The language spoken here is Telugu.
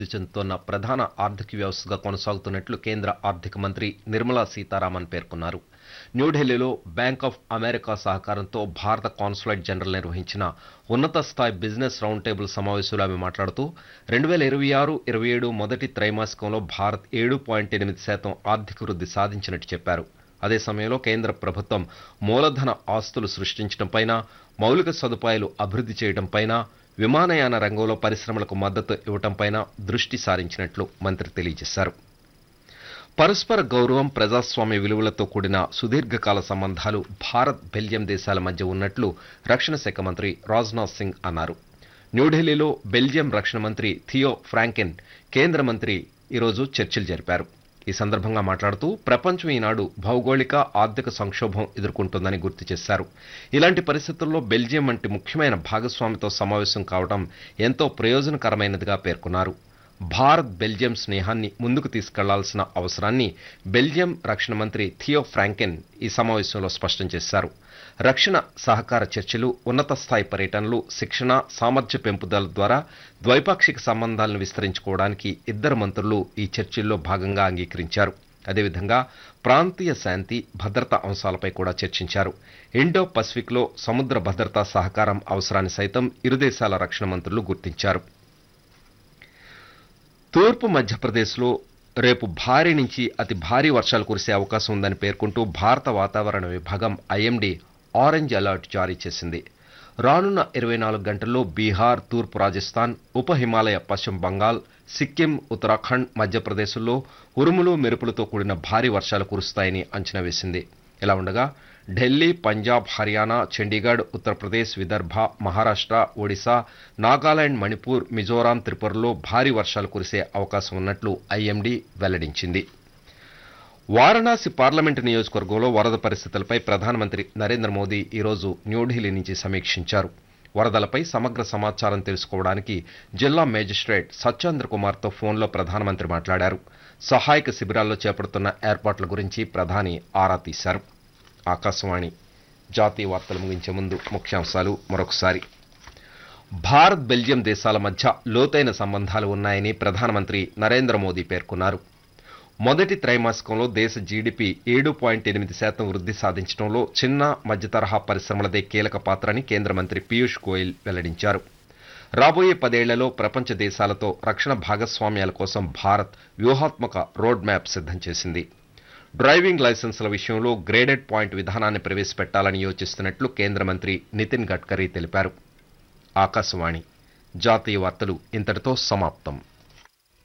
చెందుతోన్న ప్రధాన ఆర్థిక వ్యవస్థగా కొనసాగుతున్నట్లు కేంద్ర ఆర్థిక మంత్రి నిర్మలా సీతారామన్ పేర్కొన్నారు న్యూఢిల్లీలో బ్యాంక్ ఆఫ్ అమెరికా సహకారంతో భారత కాన్సులేట్ జనరల్ నిర్వహించిన ఉన్నత స్థాయి బిజినెస్ రౌండ్ టేబుల్ సమావేశంలో ఆమె మాట్లాడుతూ రెండు వేల ఇరవై ఆరు ఇరవై ఏడు మొదటి త్రైమాసికంలో భారత్ ఏడు పాయింట్ ఎనిమిది శాతం ఆర్థిక వృద్ధి సాధించినట్టు చెప్పారు అదే సమయంలో కేంద్ర ప్రభుత్వం మూలధన ఆస్తులు సృష్టించడంపైన మౌలిక సదుపాయాలు అభివృద్ధి చేయడంపైన విమానయాన రంగంలో పరిశ్రమలకు మద్దతు ఇవ్వడంపైన దృష్టి సారించినట్లు మంత్రి తెలియజేశారు పరస్పర గౌరవం ప్రజాస్వామ్య విలువలతో కూడిన సుదీర్ఘకాల సంబంధాలు భారత్ బెల్జియం దేశాల మధ్య ఉన్నట్లు రక్షణ శాఖ మంత్రి రాజ్నాథ్ సింగ్ అన్నారు న్యూఢిల్లీలో బెల్జియం రక్షణ మంత్రి థియో ఫ్రాంకెన్ కేంద్ర మంత్రి ఈరోజు చర్చలు జరిపారు ఈ సందర్భంగా మాట్లాడుతూ ప్రపంచం ఈనాడు భౌగోళిక ఆర్థిక సంక్షోభం ఎదుర్కొంటోందని గుర్తు చేశారు ఇలాంటి పరిస్థితుల్లో బెల్జియం వంటి ముఖ్యమైన భాగస్వామితో సమావేశం కావడం ఎంతో ప్రయోజనకరమైనదిగా పేర్కొన్నారు భారత్ బెల్జియం స్నేహాన్ని ముందుకు తీసుకెళ్లాల్సిన అవసరాన్ని బెల్జియం రక్షణ మంత్రి థియో ఫ్రాంకెన్ ఈ సమావేశంలో స్పష్టం చేశారు రక్షణ సహకార చర్చలు ఉన్నత స్థాయి పర్యటనలు శిక్షణ సామర్థ్య పెంపుదల ద్వారా ద్వైపాక్షిక సంబంధాలను విస్తరించుకోవడానికి ఇద్దరు మంత్రులు ఈ చర్చల్లో భాగంగా అంగీకరించారు అదేవిధంగా ప్రాంతీయ శాంతి భద్రతా అంశాలపై కూడా చర్చించారు ఇండో పసిఫిక్లో సముద్ర భద్రతా సహకారం అవసరాన్ని సైతం ఇరు దేశాల రక్షణ మంత్రులు గుర్తించారు తూర్పు మధ్యప్రదేశ్లో రేపు భారీ నుంచి అతి భారీ వర్షాలు కురిసే అవకాశం ఉందని పేర్కొంటూ భారత వాతావరణ విభాగం ఐఎండీ ఆరెంజ్ అలర్ట్ జారీ చేసింది రానున్న ఇరవై నాలుగు గంటల్లో బీహార్ తూర్పు రాజస్థాన్ ఉప హిమాలయ పశ్చిమ బంగాల్ సిక్కిం ఉత్తరాఖండ్ మధ్యప్రదేశ్లో ఉరుములు మెరుపులతో కూడిన భారీ వర్షాలు కురుస్తాయని అంచనా వేసింది ఇలా ఉండగా ఢిల్లీ పంజాబ్ హర్యానా చండీగఢ్ ఉత్తరప్రదేశ్ విదర్భ మహారాష్ట్ర ఒడిశా నాగాలాండ్ మణిపూర్ మిజోరాం త్రిపురలో భారీ వర్షాలు కురిసే అవకాశం ఉన్నట్లు ఐఎండీ వెల్లడించింది వారణాసి పార్లమెంటు నియోజకవర్గంలో వరద పరిస్థితులపై ప్రధానమంత్రి నరేంద్ర మోదీ ఈరోజు న్యూఢిల్లీ నుంచి సమీక్షించారు వరదలపై సమగ్ర సమాచారం తెలుసుకోవడానికి జిల్లా మేజిస్ట్రేట్ సత్యేంద్ర కుమార్తో ఫోన్లో ప్రధానమంత్రి మాట్లాడారు సహాయక శిబిరాల్లో చేపడుతున్న ఏర్పాట్ల గురించి ప్రధాని ఆరా తీశారు ఆకాశవాణి జాతీయ వార్తలు ముగించే ముందు ముఖ్యాంశాలు మరొకసారి భారత్ బెల్జియం దేశాల మధ్య లోతైన సంబంధాలు ఉన్నాయని ప్రధానమంత్రి నరేంద్ర మోదీ పేర్కొన్నారు మొదటి త్రైమాసికంలో దేశ జీడిపి ఏడు పాయింట్ ఎనిమిది శాతం వృద్ధి సాధించడంలో చిన్న మధ్య తరహా పరిశ్రమలదే కీలక పాత్రని కేంద్ర మంత్రి పీయూష్ గోయల్ వెల్లడించారు రాబోయే పదేళ్లలో ప్రపంచ దేశాలతో రక్షణ భాగస్వామ్యాల కోసం భారత్ వ్యూహాత్మక రోడ్ మ్యాప్ సిద్ధం చేసింది డ్రైవింగ్ లైసెన్సుల విషయంలో గ్రేడెడ్ పాయింట్ విధానాన్ని ప్రవేశపెట్టాలని యోచిస్తున్నట్లు కేంద్ర మంత్రి నితిన్ గడ్కరీ తెలిపారు ఆకాశవాణి జాతీయ వార్తలు ఇంతటితో సమాప్తం